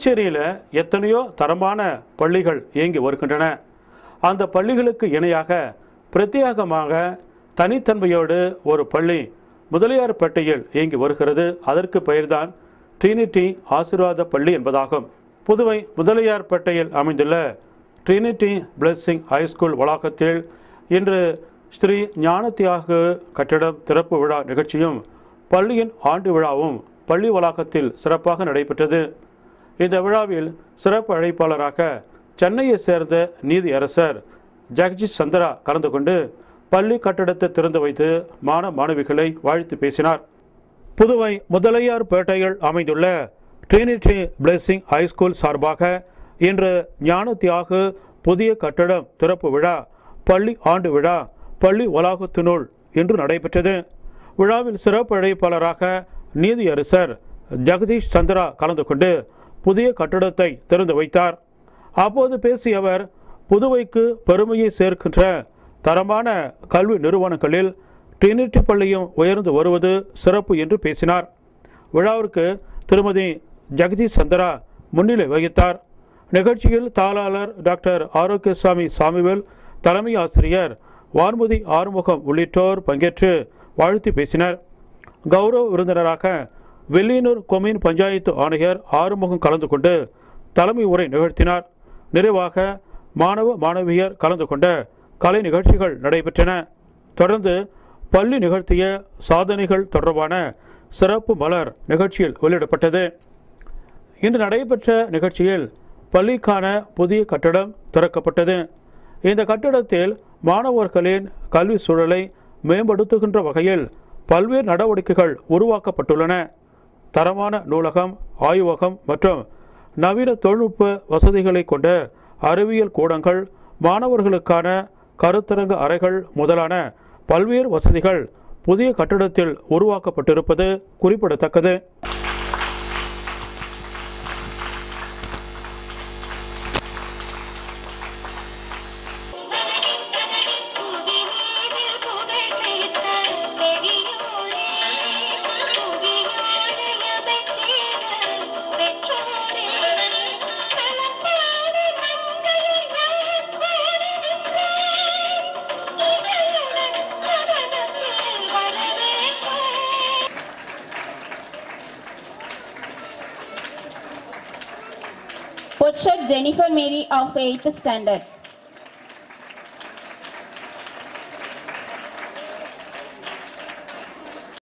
புதுச்சேரியில் எத்தனையோ தரமான பள்ளிகள் இயங்கி வருகின்றன அந்த பள்ளிகளுக்கு இணையாக பிரத்யேகமாக தனித்தன்மையோடு ஒரு பள்ளி முதலியார்பேட்டையில் இயங்கி வருகிறது அதற்கு பெயர்தான் ட்ரினிட்டி ஆசீர்வாத பள்ளி என்பதாகும் புதுவை முதலியார்பேட்டையில் அமைந்துள்ள ட்ரினிட்டி பிளெஸ்ஸிங் ஹைஸ்கூல் வளாகத்தில் இன்று ஸ்ரீ ஞானத்தியாக கட்டிடம் திறப்பு விழா நிகழ்ச்சியும் பள்ளியின் ஆண்டு விழாவும் பள்ளி வளாகத்தில் சிறப்பாக நடைபெற்றது இந்த விழாவில் சிறப்பு அழைப்பாளராக சென்னையை சேர்ந்த நீதியரசர் ஜெகஜித் சந்திரா கலந்து கொண்டு பள்ளி கட்டடத்தை திறந்து வைத்து மாணவ மாணவிகளை வாழ்த்து பேசினார் புதுவை முதலையார்பேட்டையில் அமைந்துள்ள ட்ரினிட்டி பிளெஸ்ஸிங் ஹைஸ்கூல் சார்பாக இன்று ஞான தியாகு புதிய கட்டடம் திறப்பு விழா பள்ளி ஆண்டு விழா பள்ளி வளாகத்தினுள் இன்று நடைபெற்றது விழாவில் சிறப்பு அழைப்பாளராக நீதியரசர் ஜெகதீஷ் சந்திரா கலந்து கொண்டு புதிய கட்டடத்தை திறந்து வைத்தார் அப்போது பேசிய அவர் புதுவைக்கு பெருமையை சேர்க்கின்ற தரமான கல்வி நிறுவனங்களில் ட்ரினிட்டி பள்ளியும் உயர்ந்து வருவது சிறப்பு என்று பேசினார் விழாவிற்கு திருமதி ஜெகதீஷ் சந்திரா முன்னிலை வகித்தார் நிகழ்ச்சியில் தாளாளர் டாக்டர் ஆரோக்கியசாமி சாமிவேல் தலைமை ஆசிரியர் வான்மதி ஆறுமுகம் உள்ளிட்டோர் பங்கேற்று வாழ்த்தி பேசினர் கௌரவ விருந்தினராக வெள்ளியனூர் கொம்யூன் பஞ்சாயத்து ஆணையர் ஆறுமுகம் கலந்து கொண்டு தலைமை உரை நிகழ்த்தினார் நிறைவாக மாணவ மாணவியர் கலந்து கொண்ட கலை நிகழ்ச்சிகள் நடைபெற்றன தொடர்ந்து பள்ளி நிகழ்த்திய சாதனைகள் தொடர்பான சிறப்பு மலர் நிகழ்ச்சியில் வெளியிடப்பட்டது இன்று நடைபெற்ற நிகழ்ச்சியில் பள்ளிக்கான புதிய கட்டடம் திறக்கப்பட்டது இந்த கட்டிடத்தில் மாணவர்களின் கல்வி சூழலை மேம்படுத்துகின்ற வகையில் பல்வேறு நடவடிக்கைகள் உருவாக்கப்பட்டுள்ளன தரமான நூலகம் ஆய்வகம் மற்றும் நவீன தொழில்நுட்ப வசதிகளை கொண்ட அறிவியல் கூடங்கள் மாணவர்களுக்கான கருத்தரங்க அறைகள் முதலான பல்வேறு வசதிகள் புதிய கட்டிடத்தில் உருவாக்கப்பட்டிருப்பது குறிப்பிடத்தக்கது புவி மீது புகழ் சேர்த்த பெரியோரே புவியோடைய பெற்றேர பெற்றோரே கலப்பாடு கண்களில் கூடி நிற்பார் இசையுடன் நடனத்தில் வரவேற்பார் Potshak Jennifer Mary of 8th standard.